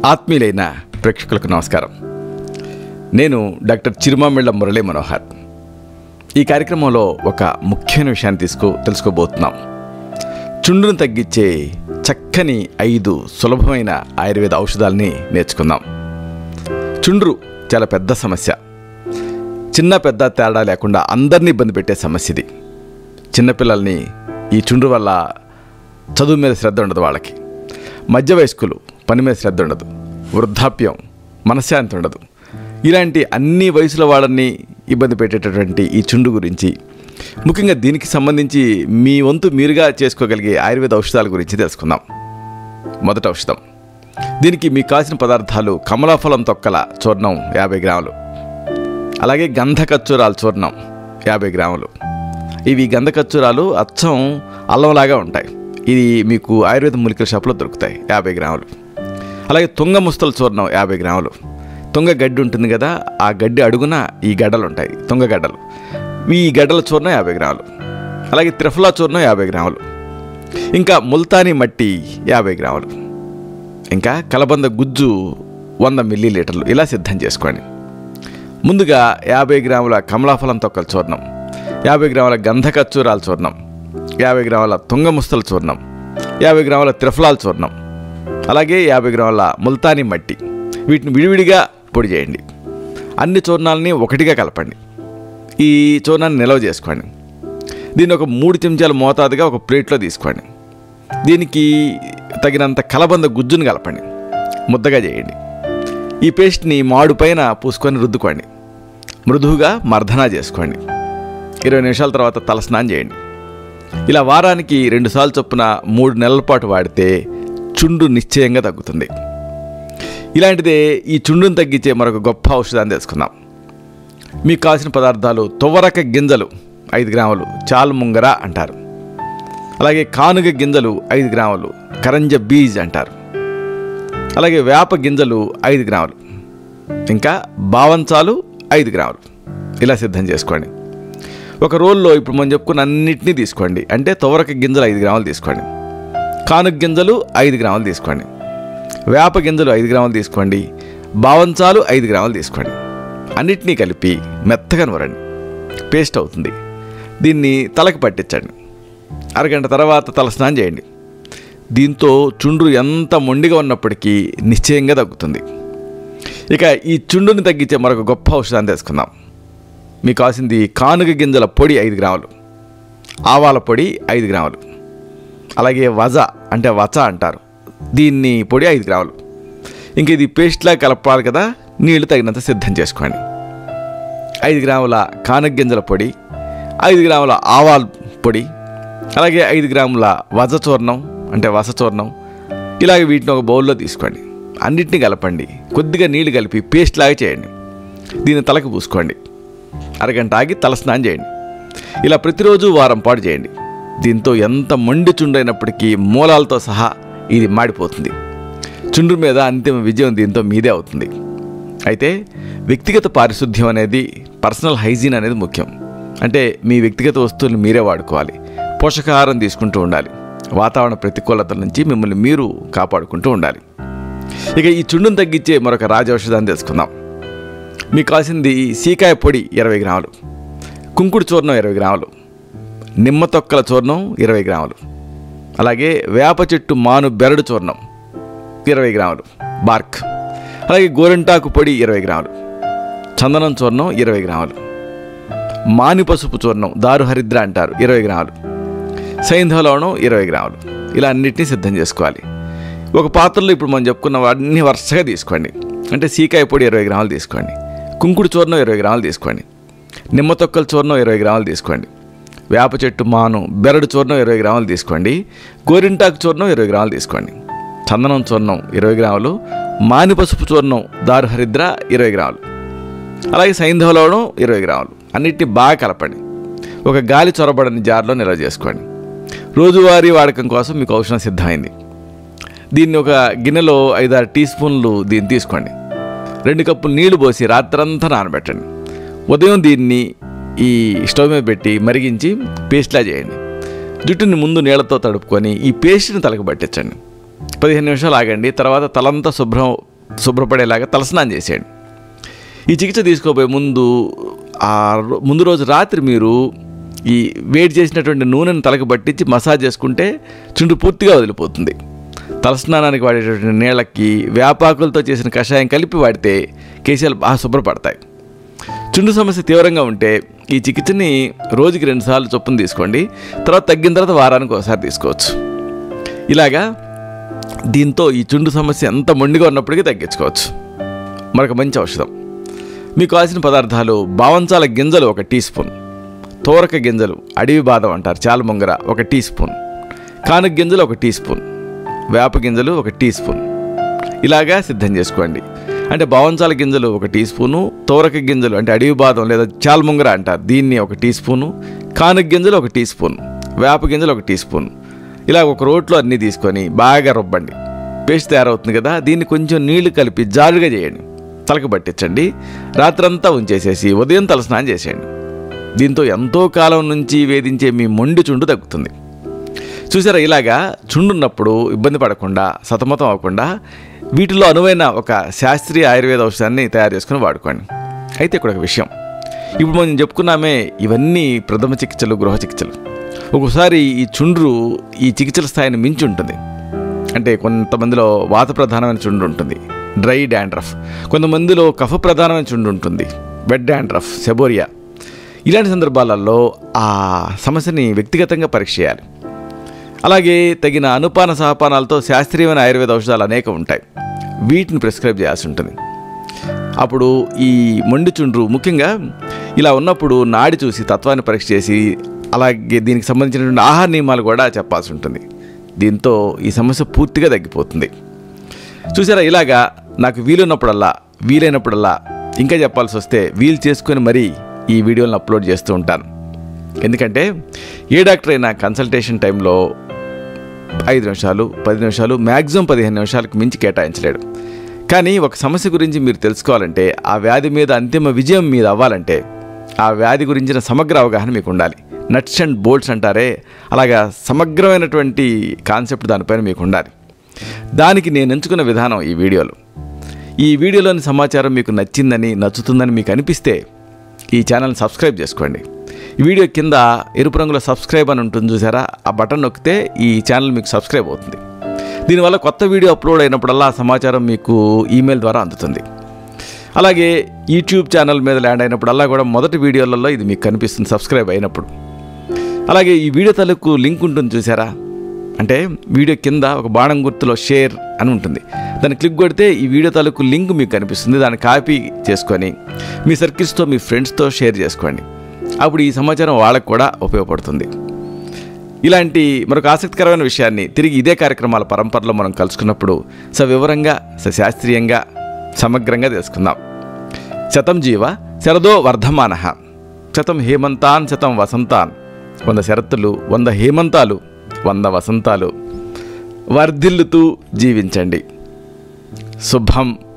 ఆత్మీయులైన ప్రేక్షకులకు నమస్కారం నేను డాక్టర్ చిరుమామిళ్ళ మురళీ మనోహర్ ఈ కార్యక్రమంలో ఒక ముఖ్యమైన విషయాన్ని తీసుకు తెలుసుకోబోతున్నాం చుండును తగ్గించే చక్కని ఐదు సులభమైన ఆయుర్వేద ఔషధాలని నేర్చుకుందాం చుండ్రు చాలా పెద్ద సమస్య చిన్న పెద్ద తేడా లేకుండా అందరినీ ఇబ్బంది పెట్టే సమస్య ఇది చిన్నపిల్లల్ని ఈ చుండ్రు వల్ల చదువు మీద శ్రద్ధ ఉండదు వాళ్ళకి మధ్య వయస్కులు పని మీద శ్రద్ధ ఉండదు వృద్ధాప్యం మనశ్శాంతి ఉండదు ఇలాంటి అన్ని వయసుల వాళ్ళని ఇబ్బంది పెట్టేటటువంటి ఈ చుండు గురించి ముఖ్యంగా దీనికి సంబంధించి మీ వంతు మీరుగా చేసుకోగలిగే ఆయుర్వేద ఔషధాల గురించి తెలుసుకుందాం మొదటి ఔషధం దీనికి మీకు కావాల్సిన పదార్థాలు కమలాఫలం తొక్కల చూర్ణం యాభై గ్రాములు అలాగే గంధ కచ్చూరాల చూర్ణం యాభై గ్రాములు ఇవి గంధ కచ్చూరాలు అచ్చం అల్లంలాగా ఉంటాయి ఇది మీకు ఆయుర్వేద మూలికల షాప్లో దొరుకుతాయి యాభై గ్రాములు అలాగే తుంగ ముస్తల చూర్ణం యాభై గ్రాములు తుంగ గడ్డి ఉంటుంది కదా ఆ గడ్డి అడుగున ఈ గడ్డలు ఉంటాయి తుంగ గడ్డలు ఈ గడ్డల చూర్ణం యాభై గ్రాములు అలాగే త్రిఫలా చూర్ణం యాభై గ్రాములు ఇంకా ముల్తానీ మట్టి యాభై గ్రాములు ఇంకా కలబంద గుజ్జు వంద మిల్లీ లీటర్లు ఇలా సిద్ధం చేసుకోండి ముందుగా యాభై గ్రాముల కమలాఫలం తొక్కల చూర్ణం యాభై గ్రాముల గంధ కచ్చూరాల చూర్ణం యాభై గ్రాముల తుంగముస్తల చూర్ణం యాభై గ్రాముల త్రిఫలాల చూర్ణం అలాగే యాభై గ్రాముల ముల్తానీ మట్టి వీటిని విడివిడిగా పొడి చేయండి అన్ని చూర్ణాలని ఒకటిగా కలపండి ఈ చూర్ణాన్ని నిల్వ చేసుకోండి దీన్ని ఒక మూడు చెంచాల మోతాదుగా ఒక ప్లేట్లో తీసుకోండి దీనికి తగినంత కలబంద గుజ్జును కలపండి ముద్దగా చేయండి ఈ పేస్ట్ని మాడు పైన పూసుకొని రుద్దుకోండి మృదువుగా మర్దనా చేసుకోండి ఇరవై నిమిషాల తర్వాత తలస్నానం చేయండి ఇలా వారానికి రెండుసార్లు చొప్పున మూడు నెలల పాటు వాడితే చుండు నిశ్చయంగా తగ్గుతుంది ఇలాంటిదే ఈ చుండును తగ్గించే మరొక గొప్ప ఔషధాన్ని తెలుసుకుందాం మీకు కావాల్సిన పదార్థాలు తువ్వరక గింజలు ఐదు గ్రాములు చాలు ముంగర అంటారు అలాగే కానుగ గింజలు ఐదు గ్రాములు కరంజ బీజ్ అంటారు అలాగే వేప గింజలు ఐదు గ్రాములు ఇంకా బావంచాలు ఐదు గ్రాములు ఇలా సిద్ధం చేసుకోండి ఒక రోల్లో ఇప్పుడు మనం చెప్పుకున్న అన్నిటినీ తీసుకోండి అంటే తువరక గింజలు ఐదు గ్రాములు తీసుకోండి కానుగ గింజలు ఐదు గ్రాములు తీసుకోండి వేప గింజలు ఐదు గ్రాములు తీసుకోండి బావంచాలు ఐదు గ్రాములు తీసుకోండి అన్నిటినీ కలిపి మెత్తగా నూరండి పేస్ట్ అవుతుంది దీన్ని తలకి పట్టించండి అరగంట తర్వాత తల స్నానం చేయండి దీంతో చుండ్రు ఎంత మొండిగా ఉన్నప్పటికీ నిశ్చయంగా తగ్గుతుంది ఇక ఈ చుండుని తగ్గించే మరొక గొప్ప ఔషధాన్ని తెలుసుకుందాం మీకు కావాల్సింది కానుగ గింజల పొడి ఐదు గ్రాములు ఆవాల పొడి ఐదు గ్రాములు అలాగే వజ అంటే వచ అంటారు దీన్ని పొడి ఐదు గ్రాములు ఇంక ఇది పేస్ట్లా కలపాలి కదా నీళ్లు తగినంత సిద్ధం చేసుకోండి ఐదు గ్రాముల కానుగ గింజల పొడి ఐదు గ్రాముల ఆవాల పొడి అలాగే ఐదు గ్రాముల వజ చూర్ణం అంటే వస చూర్ణం ఇలాగ వీటిని ఒక బౌల్లో తీసుకోండి అన్నిటిని కలపండి కొద్దిగా నీళ్లు కలిపి పేస్ట్ లాగా చేయండి దీన్ని తలకు పూసుకోండి అరగంట ఆగి తల స్నానం చేయండి ఇలా ప్రతిరోజు వారం పాటు చేయండి దీంతో ఎంత మొండి చుండైనప్పటికీ మూలాలతో సహా ఇది మాడిపోతుంది చుండ్రు మీద అంతిమ విజయం దీంతో మీదే అవుతుంది అయితే వ్యక్తిగత పారిశుద్ధ్యం అనేది పర్సనల్ హైజీన్ అనేది ముఖ్యం అంటే మీ వ్యక్తిగత వస్తువులు మీరే వాడుకోవాలి పోషకాహారం తీసుకుంటూ ఉండాలి వాతావరణ ప్రతికూలతల నుంచి మిమ్మల్ని మీరు కాపాడుకుంటూ ఉండాలి ఇక ఈ చుండును తగ్గించే మరొక రాజౌషధాన్ని తెలుసుకుందాం మీకు కావాల్సింది సీకాయ పొడి ఇరవై గ్రాములు కుంకుడు చూర్ణం ఇరవై గ్రాములు నిమ్మ తొక్కల చూర్ణం ఇరవై గ్రాములు అలాగే వేప చెట్టు మాను బెరడు చూర్ణం ఇరవై గ్రాములు బార్క్ అలాగే గోరింటాకు పొడి ఇరవై గ్రాములు చందనం చూర్ణం ఇరవై గ్రాములు మాని పసుపు చూర్ణం దారు హరిద్ర అంటారు ఇరవై గ్రాములు సైంధవ లవణం ఇరవై గ్రాములు ఇలా అన్నిటినీ సిద్ధం చేసుకోవాలి ఒక పాత్రలో ఇప్పుడు మనం చెప్పుకున్న వాటిని వరుసగా తీసుకోండి అంటే సీకాయ పొడి ఇరవై గ్రాములు తీసుకోండి కుంకుడు చూర్ణం ఇరవై గ్రాములు తీసుకోండి నిమ్మ తొక్కల చూర్ణం ఇరవై గ్రాములు తీసుకోండి వేప చెట్టు మాను బెరడు చూర్ణం ఇరవై గ్రాములు తీసుకోండి గోరింటాకు చూర్ణం ఇరవై గ్రాములు తీసుకోండి చందనం చూర్ణం ఇరవై గ్రాములు మాని పసుపు చూర్ణం దారు హరిద్ర ఇరవై గ్రాములు అలాగే సైంధవ లవణం ఇరవై గ్రాములు అన్నిటిని బాగా కలపండి ఒక గాలి చొరబడని జార్లో నిల్వ చేసుకోండి రోజువారీ వాడకం కోసం మీకు ఔషధం సిద్ధమైంది దీన్ని ఒక గిన్నెలో ఐదారు టీ స్పూన్లు దీన్ని తీసుకోండి రెండు కప్పులు నీళ్లు పోసి రాత్రంతా నానబెట్టండి ఉదయం దీన్ని ఈ స్టవ్ మీద పెట్టి మరిగించి పేస్ట్లా చేయండి జుట్టుని ముందు నీళ్ళతో తడుపుకొని ఈ పేస్ట్ని తలకు పట్టించండి పదిహేను నిమిషాలు ఆగండి తర్వాత తలంతా శుభ్రం శుభ్రపడేలాగా తలస్నానం చేసేయండి ఈ చికిత్స తీసుకోబోయే ముందు ఆ రో- ముందు రోజు రాత్రి మీరు ఈ వేడి చేసినటువంటి నూనెను తలకు పట్టించి మసాజ్ చేసుకుంటే చుండ్రు పూర్తిగా వదిలిపోతుంది తలస్నానానికి వాడేటటువంటి నీళ్ళకి వేపాకులతో చేసిన కషాయం కలిపి వాడితే కేశాలు బాగా శుభ్రపడతాయి చుండు సమస్య తీవ్రంగా ఉంటే ఈ చికిత్సని రోజుకి రెండుసార్లు చొప్పున తీసుకోండి తర్వాత తగ్గిన తర్వాత వారానికి ఒకసారి తీసుకోవచ్చు ఇలాగా దీంతో ఈ చుండు సమస్య ఎంత మొండిగా ఉన్నప్పటికీ తగ్గించుకోవచ్చు మరొక మంచి ఔషధం మీకు కావాల్సిన పదార్థాలు బావంచాల గింజలు ఒక టీ స్పూన్ తోరక గింజలు అడవి బాదం అంటారు చాలమొంగర ఒక టీ స్పూన్ కానుక గింజలు ఒక టీ స్పూన్ వేప గింజలు ఒక టీ స్పూన్ ఇలాగా సిద్ధం చేసుకోండి అంటే బావంచాల గింజలు ఒక టీ స్పూను తోరక గింజలు అంటే అడవి బాదం లేదా చాల్ముంగర అంటారు దీన్ని ఒక టీ స్పూను కానుక గింజలు ఒక టీ స్పూన్ వేప గింజలు ఒక టీ స్పూన్ ఇలా ఒక రోట్లో అన్నీ తీసుకొని బాగా రుబ్బండి పేస్ట్ తయారవుతుంది కదా దీన్ని కొంచెం నీళ్లు కలిపి జారుగా చేయండి తలకు పట్టించండి రాత్రంతా ఉంచేసేసి ఉదయం తలస్నానం చేసేయండి దీంతో ఎంతో కాలం నుంచి వేధించే మీ మొండి చుండు తగ్గుతుంది చూసారా ఇలాగా చుండున్నప్పుడు ఇబ్బంది పడకుండా సతమతం అవ్వకుండా వీటిలో అనువైన ఒక శాస్త్రీయ ఆయుర్వేద ఔషధాన్ని తయారు చేసుకుని వాడుకోండి అయితే ఇక్కడ ఒక విషయం ఇప్పుడు మనం చెప్పుకున్నామే ఇవన్నీ ప్రథమ చికిత్సలు గృహ చికిత్సలు ఒక్కోసారి ఈ చుండ్రు ఈ చికిత్సల స్థాయిని మించి ఉంటుంది అంటే కొంతమందిలో వాత ప్రధానమైన చుండు ఉంటుంది డ్రై డాండ్రఫ్ కొంతమందిలో కఫ ప్రధానమైన చుండు ఉంటుంది వెడ్ డాండ్రఫ్ సెబోరియా ఇలాంటి సందర్భాలలో ఆ సమస్యని వ్యక్తిగతంగా పరీక్ష చేయాలి అలాగే తగిన అనుపాన సహపానాలతో శాస్త్రీయమైన ఆయుర్వేద ఔషధాలు అనేక ఉంటాయి వీటిని ప్రిస్క్రైబ్ చేయాల్సి ఉంటుంది అప్పుడు ఈ మొండి చుండ్రు ముఖ్యంగా ఇలా ఉన్నప్పుడు నాడి చూసి తత్వాన్ని పరీక్ష చేసి అలాగే దీనికి సంబంధించినటువంటి ఆహార నియమాలు కూడా చెప్పాల్సి ఉంటుంది దీంతో ఈ సమస్య పూర్తిగా తగ్గిపోతుంది చూసారా ఇలాగా నాకు వీలున్నప్పుడల్లా వీలైనప్పుడల్లా ఇంకా చెప్పాల్సి వస్తే వీలు చేసుకొని మరీ ఈ వీడియోలను అప్లోడ్ చేస్తూ ఉంటాను ఎందుకంటే ఏ డాక్టర్ అయినా కన్సల్టేషన్ టైంలో ఐదు నిమిషాలు పది నిమిషాలు మ్యాక్సిమం పదిహేను నిమిషాలకు మించి కేటాయించలేడు కానీ ఒక సమస్య గురించి మీరు తెలుసుకోవాలంటే ఆ వ్యాధి మీద అంతిమ విజయం మీద అవ్వాలంటే ఆ వ్యాధి గురించిన సమగ్ర అవగాహన మీకు ఉండాలి నట్స్ అండ్ బోల్ట్స్ అంటారే అలాగా సమగ్రమైనటువంటి కాన్సెప్ట్ దానిపైన మీకు ఉండాలి దానికి నేను ఎంచుకున్న విధానం ఈ వీడియోలో ఈ వీడియోలోని సమాచారం మీకు నచ్చిందని నచ్చుతుందని మీకు అనిపిస్తే ఈ ఛానల్ని సబ్స్క్రైబ్ చేసుకోండి ఈ వీడియో కింద ఎరుపు రంగులో సబ్స్క్రైబ్ అని ఉంటుంది చూసారా ఆ బటన్ నొక్కితే ఈ ఛానల్ మీకు సబ్స్క్రైబ్ అవుతుంది దీనివల్ల కొత్త వీడియో అప్లోడ్ అయినప్పుడల్లా ఆ సమాచారం మీకు ఈమెయిల్ ద్వారా అందుతుంది అలాగే యూట్యూబ్ ఛానల్ మీద ల్యాండ్ అయినప్పుడల్లా కూడా మొదటి వీడియోలలో ఇది మీకు కనిపిస్తుంది సబ్స్క్రైబ్ అయినప్పుడు అలాగే ఈ వీడియో తాలూకు లింక్ ఉంటుంది చూసారా అంటే వీడియో కింద ఒక బాణం గుర్తులో షేర్ అని ఉంటుంది దాన్ని క్లిక్ కొడితే ఈ వీడియో తాలూకు లింక్ మీకు కనిపిస్తుంది దాన్ని కాపీ చేసుకొని మీ సర్కిల్స్తో మీ ఫ్రెండ్స్తో షేర్ చేసుకోండి అప్పుడు ఈ సమాచారం వాళ్ళకు కూడా ఉపయోగపడుతుంది ఇలాంటి మరొక ఆసక్తికరమైన విషయాన్ని తిరిగి ఇదే కార్యక్రమాల పరంపరలో మనం కలుసుకున్నప్పుడు సవివరంగా సశాస్త్రీయంగా సమగ్రంగా తెలుసుకుందాం శతం జీవ శరదో వర్ధమాన శతం హేమంతాన్ శతం వసంతాన్ వంద శరత్తులు వంద హేమంతాలు వంద వసంతాలు వర్ధిల్లుతూ జీవించండి శుభం